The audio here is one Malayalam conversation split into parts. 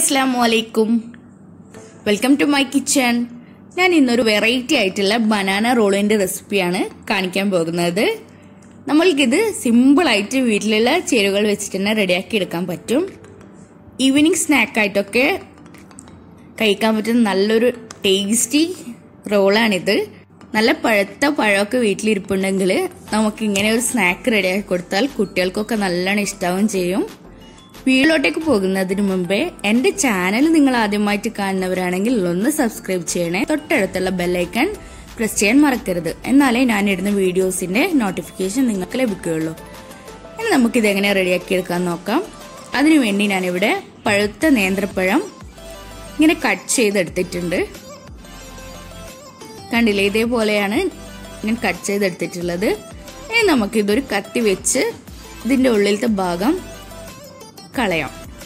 അസ്സാം വലൈക്കും വെൽക്കം ടു മൈ കിച്ചൺ ഞാൻ ഇന്നൊരു വെറൈറ്റി ആയിട്ടുള്ള ബനാന റോളിൻ്റെ റെസിപ്പിയാണ് കാണിക്കാൻ പോകുന്നത് നമ്മൾക്കിത് സിമ്പിളായിട്ട് വീട്ടിലുള്ള ചേരുവകൾ വെച്ചിട്ട് തന്നെ റെഡിയാക്കി എടുക്കാൻ പറ്റും ഈവനിങ് സ്നാക്കായിട്ടൊക്കെ കഴിക്കാൻ പറ്റുന്ന നല്ലൊരു ടേസ്റ്റി റോളാണിത് നല്ല പഴുത്ത പഴമൊക്കെ വീട്ടിലിരിപ്പുണ്ടെങ്കിൽ നമുക്ക് ഇങ്ങനെ ഒരു സ്നാക്ക് റെഡിയാക്കി കൊടുത്താൽ കുട്ടികൾക്കൊക്കെ നല്ലോണം ഇഷ്ടാവും ചെയ്യും വീട്ടിലോട്ടേക്ക് പോകുന്നതിന് മുമ്പേ എന്റെ ചാനൽ നിങ്ങൾ ആദ്യമായിട്ട് കാണുന്നവരാണെങ്കിൽ ഒന്ന് സബ്സ്ക്രൈബ് ചെയ്യണേ തൊട്ടടുത്തുള്ള ബെല്ലൈക്കൺ പ്രസ് ചെയ്യാൻ മറക്കരുത് എന്നാലേ ഞാൻ ഇടുന്ന വീഡിയോസിന്റെ നോട്ടിഫിക്കേഷൻ നിങ്ങൾക്ക് ലഭിക്കുകയുള്ളൂ ഇനി നമുക്കിത് എങ്ങനെ റെഡിയാക്കി എടുക്കാൻ നോക്കാം അതിനുവേണ്ടി ഞാനിവിടെ പഴുത്ത നേന്ത്രപ്പഴം ഇങ്ങനെ കട്ട് ചെയ്തെടുത്തിട്ടുണ്ട് കണ്ടില്ലേ ഇതേപോലെയാണ് ഞാൻ കട്ട് ചെയ്തെടുത്തിട്ടുള്ളത് ഇനി നമുക്കിതൊരു കത്തി വെച്ച് ഇതിന്റെ ഉള്ളിലത്തെ ഭാഗം കളയാം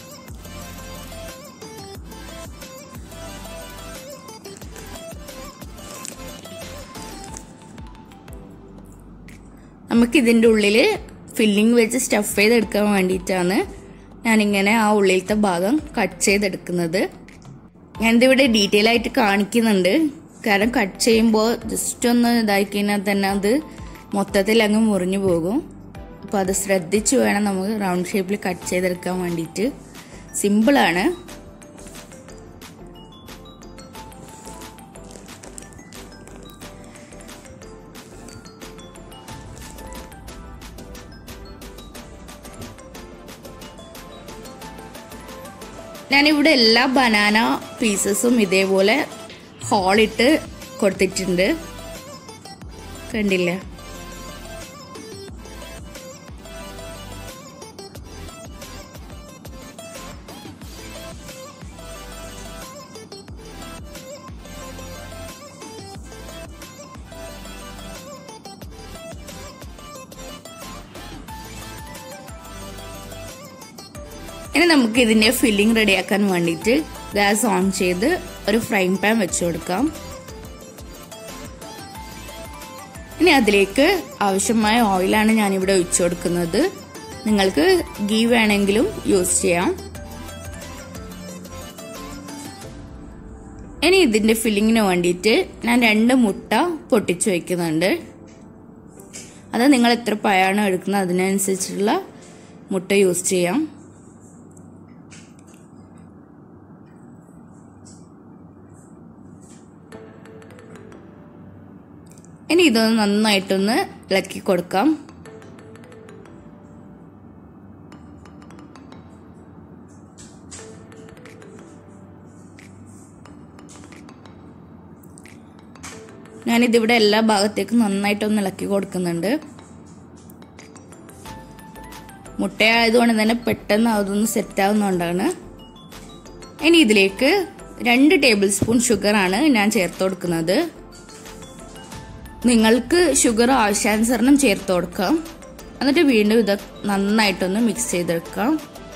നമുക്ക് ഇതിൻ്റെ ഉള്ളിൽ ഫില്ലിംഗ് വെച്ച് സ്റ്റഫ് ചെയ്തെടുക്കാൻ വേണ്ടിയിട്ടാണ് ഞാനിങ്ങനെ ആ ഉള്ളിലത്തെ ഭാഗം കട്ട് ചെയ്തെടുക്കുന്നത് ഞാനിതിവിടെ ഡീറ്റെയിൽ ആയിട്ട് കാണിക്കുന്നുണ്ട് കാരണം കട്ട് ചെയ്യുമ്പോൾ ജസ്റ്റ് ഒന്ന് ഇതായി കഴിഞ്ഞാൽ തന്നെ അത് മൊത്തത്തിൽ അങ്ങ് മുറിഞ്ഞു പോകും അപ്പോൾ അത് ശ്രദ്ധിച്ച് വേണം നമുക്ക് റൗണ്ട് ഷേപ്പിൽ കട്ട് ചെയ്തെടുക്കാൻ വേണ്ടിയിട്ട് സിമ്പിളാണ് ഞാനിവിടെ എല്ലാ ബനാന പീസസും ഇതേപോലെ ഹോളിട്ട് കൊടുത്തിട്ടുണ്ട് കണ്ടില്ലേ ഇനി നമുക്ക് ഇതിന്റെ ഫില്ലിംഗ് റെഡിയാക്കാൻ വേണ്ടിയിട്ട് ഗ്യാസ് ഓൺ ചെയ്ത് ഒരു ഫ്രൈ പാൻ വെച്ചു കൊടുക്കാം ഇനി അതിലേക്ക് ആവശ്യമായ ഓയിലാണ് ഞാനിവിടെ ഒഴിച്ചു കൊടുക്കുന്നത് നിങ്ങൾക്ക് ഗീ വേണമെങ്കിലും യൂസ് ചെയ്യാം ഇനി ഇതിന്റെ ഫില്ലിങ്ങിന് വേണ്ടിയിട്ട് ഞാൻ രണ്ട് മുട്ട പൊട്ടിച്ചു വയ്ക്കുന്നുണ്ട് അത് നിങ്ങൾ എത്ര പഴമാണ് എടുക്കുന്നത് അതിനനുസരിച്ചുള്ള മുട്ട യൂസ് ചെയ്യാം ഇനി ഇതൊന്ന് നന്നായിട്ടൊന്ന് ഇളക്കി കൊടുക്കാം ഞാനിതിവിടെ എല്ലാ ഭാഗത്തേക്കും നന്നായിട്ടൊന്ന് ഇളക്കി കൊടുക്കുന്നുണ്ട് മുട്ടയായതുകൊണ്ട് തന്നെ പെട്ടെന്ന് അതൊന്ന് സെറ്റ് ആവുന്നതുകൊണ്ടാണ് ഇനി ഇതിലേക്ക് രണ്ട് ടേബിൾ സ്പൂൺ ഷുഗറാണ് ഞാൻ ചേർത്ത് കൊടുക്കുന്നത് നിങ്ങൾക്ക് ഷുഗർ ആവശ്യാനുസരണം ചേർത്ത് കൊടുക്കാം എന്നിട്ട് വീണ്ടും ഇത് നന്നായിട്ടൊന്ന് മിക്സ് ചെയ്തെടുക്കാം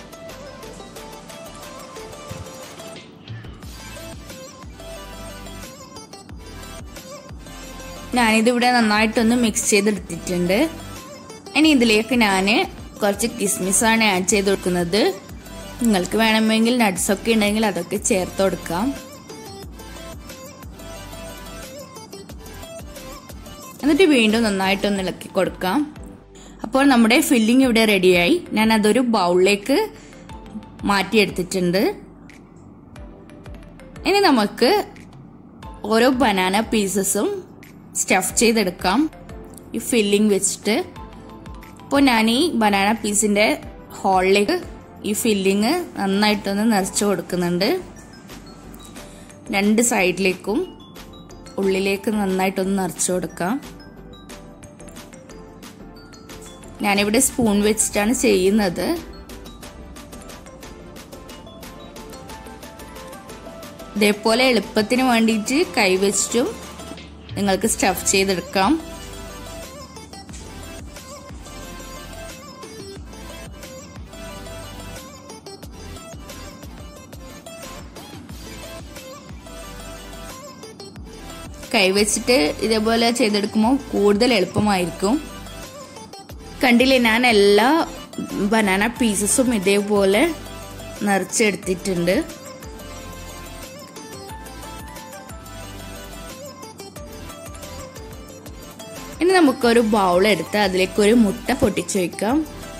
ഞാനിതിവിടെ നന്നായിട്ടൊന്ന് മിക്സ് ചെയ്തെടുത്തിട്ടുണ്ട് ഇനി ഇതിലേക്ക് ഞാൻ കുറച്ച് കിസ്മിസാണ് ആഡ് ചെയ്ത് കൊടുക്കുന്നത് നിങ്ങൾക്ക് വേണമെങ്കിൽ നട്ട്സൊക്കെ ഉണ്ടെങ്കിൽ അതൊക്കെ ചേർത്ത് കൊടുക്കാം എന്നിട്ട് വീണ്ടും നന്നായിട്ടൊന്ന് ഇളക്കി കൊടുക്കാം അപ്പോൾ നമ്മുടെ ഫില്ലിംഗ് ഇവിടെ റെഡിയായി ഞാൻ അതൊരു ബൗളിലേക്ക് മാറ്റിയെടുത്തിട്ടുണ്ട് ഇനി നമുക്ക് ഓരോ ബനാന പീസസും സ്റ്റഫ് ചെയ്തെടുക്കാം ഈ ഫില്ലിംഗ് വെച്ചിട്ട് അപ്പോൾ ഞാൻ ഈ ബനാന പീസിൻ്റെ ഹോളിലേക്ക് ഈ ഫില്ലിങ് നന്നായിട്ടൊന്ന് നിറച്ച് കൊടുക്കുന്നുണ്ട് രണ്ട് സൈഡിലേക്കും ഉള്ളിലേക്ക് നന്നായിട്ടൊന്ന് നിറച്ചു കൊടുക്കാം ഞാനിവിടെ സ്പൂൺ വെച്ചിട്ടാണ് ചെയ്യുന്നത് ഇതേപോലെ എളുപ്പത്തിന് വേണ്ടിയിട്ട് കൈ വെച്ചിട്ടും നിങ്ങൾക്ക് സ്റ്റഫ് ചെയ്തെടുക്കാം കൈവച്ചിട്ട് ഇതേപോലെ ചെയ്തെടുക്കുമ്പോൾ കൂടുതൽ എളുപ്പമായിരിക്കും കണ്ടില്ലേ ഞാൻ എല്ലാ ബനാന പീസസും ഇതേപോലെ നിറച്ചെടുത്തിട്ടുണ്ട് ഇനി നമുക്കൊരു ബൗൾ എടുത്ത് അതിലേക്ക് ഒരു മുട്ട പൊട്ടിച്ചു വെക്കാം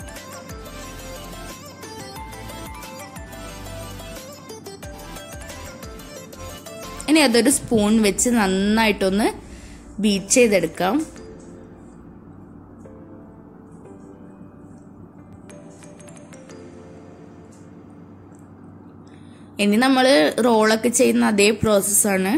ഇനി അതൊരു സ്പൂൺ വെച്ച് നന്നായിട്ടൊന്ന് ബീറ്റ് ചെയ്തെടുക്കാം ഇനി നമ്മൾ റോളൊക്കെ ചെയ്യുന്ന അതേ പ്രോസസ്സാണ്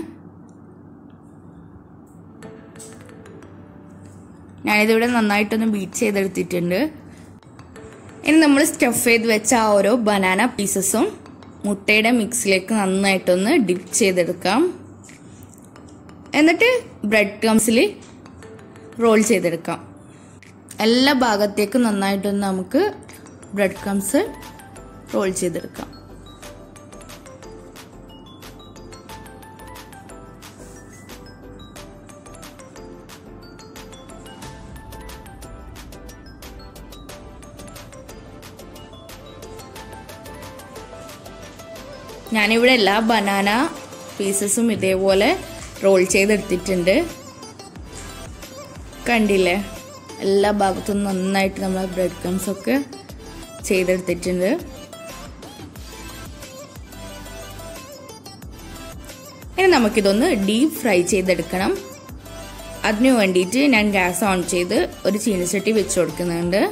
ഞാനിതിവിടെ നന്നായിട്ടൊന്ന് ബീറ്റ് ചെയ്തെടുത്തിട്ടുണ്ട് ഇനി നമ്മൾ സ്റ്റഫ് ചെയ്ത് വെച്ച ആ ഓരോ ബനാന പീസസും മുട്ടയുടെ മിക്സിലേക്ക് നന്നായിട്ടൊന്ന് ഡിപ്പ് ചെയ്തെടുക്കാം എന്നിട്ട് ബ്രെഡ് ക്രംസിൽ റോൾ ചെയ്തെടുക്കാം എല്ലാ ഭാഗത്തേക്കും നന്നായിട്ടൊന്ന് നമുക്ക് ബ്രെഡ് ക്രംസ് റോൾ ചെയ്തെടുക്കാം ഞാനിവിടെ എല്ലാ ബനാന പീസസും ഇതേപോലെ റോൾ ചെയ്തെടുത്തിട്ടുണ്ട് കണ്ടില്ലേ എല്ലാ ഭാഗത്തും നന്നായിട്ട് നമ്മൾ ബ്രെഡ് ക്രംസ് ഒക്കെ ചെയ്തെടുത്തിട്ടുണ്ട് ഇനി നമുക്കിതൊന്ന് ഡീപ്പ് ഫ്രൈ ചെയ്തെടുക്കണം അതിനു വേണ്ടിയിട്ട് ഞാൻ ഗ്യാസ് ഓൺ ചെയ്ത് ഒരു ചീനച്ചട്ടി വെച്ച് കൊടുക്കുന്നുണ്ട്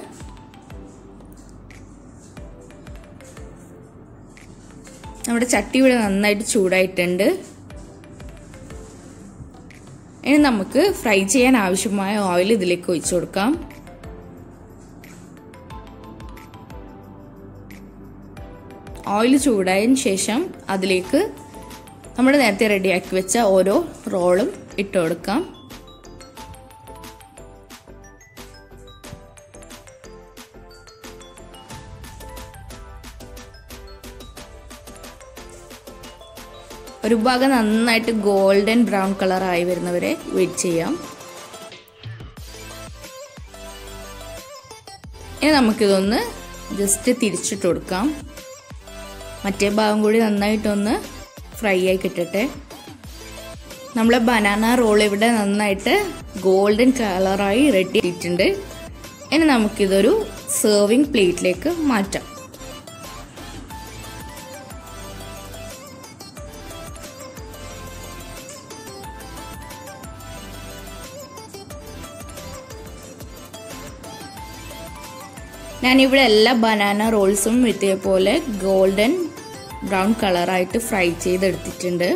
നമ്മുടെ ചട്ടി ഇവിടെ നന്നായിട്ട് ചൂടായിട്ടുണ്ട് ഇനി നമുക്ക് ഫ്രൈ ചെയ്യാൻ ആവശ്യമായ ഓയിൽ ഇതിലേക്ക് ഒഴിച്ചു കൊടുക്കാം ഓയിൽ ചൂടായതിനു ശേഷം അതിലേക്ക് നമ്മൾ നേരത്തെ റെഡിയാക്കി വെച്ച ഓരോ റോളും ഇട്ട് കൊടുക്കാം ഒരു ഭാഗം നന്നായിട്ട് ഗോൾഡൻ ബ്രൗൺ കളർ ആയി വരുന്നവരെ വെയിറ്റ് ചെയ്യാം ഇനി നമുക്കിതൊന്ന് ജസ്റ്റ് തിരിച്ചിട്ട് കൊടുക്കാം മറ്റേ ഭാഗം കൂടി നന്നായിട്ടൊന്ന് ഫ്രൈ ആയി കിട്ടട്ടെ നമ്മളെ ബനാന റോൾ ഇവിടെ നന്നായിട്ട് ഗോൾഡൻ കളറായി റെഡി ആയിട്ടുണ്ട് ഇനി നമുക്കിതൊരു സെർവിങ് പ്ലേറ്റിലേക്ക് മാറ്റാം ഞാനിവിടെ എല്ലാ ബനാന റോൾസും ഇതേപോലെ ഗോൾഡൻ ബ്രൗൺ കളറായിട്ട് ഫ്രൈ ചെയ്തെടുത്തിട്ടുണ്ട്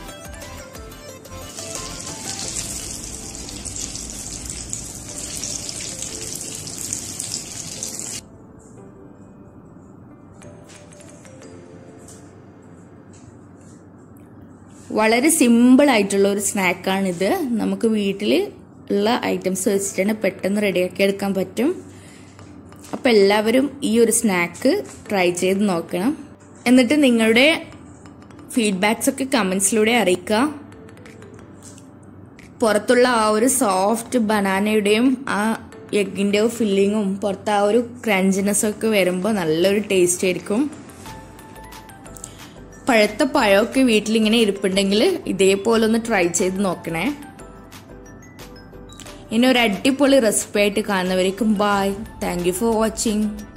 വളരെ സിമ്പിൾ ആയിട്ടുള്ള ഒരു സ്നാക്കാണിത് നമുക്ക് വീട്ടിൽ ഉള്ള ഐറ്റംസ് വെച്ചിട്ട് പെട്ടെന്ന് റെഡിയാക്കി എടുക്കാൻ പറ്റും അപ്പോൾ എല്ലാവരും ഈ ഒരു സ്നാക്ക് ട്രൈ ചെയ്ത് നോക്കണം എന്നിട്ട് നിങ്ങളുടെ ഫീഡ്ബാക്സ് ഒക്കെ കമൻസിലൂടെ അറിയിക്കുക പുറത്തുള്ള ആ ഒരു സോഫ്റ്റ് ബനാനയുടെയും ആ എഗ്ഗിൻ്റെ ഫില്ലിങ്ങും പുറത്ത് ആ ഒരു ക്രഞ്ചിനെസ്സും ഒക്കെ വരുമ്പോൾ നല്ലൊരു ടേസ്റ്റ് ആയിരിക്കും പഴുത്ത പഴമൊക്കെ വീട്ടിലിങ്ങനെ ഇരിപ്പുണ്ടെങ്കിൽ ഇതേപോലെ ഒന്ന് ട്രൈ ചെയ്ത് നോക്കണേ ഇനി ഒരു അടിപൊളി റെസിപ്പി ആയിട്ട് കാണുന്നവരേക്കും bye thank you for watching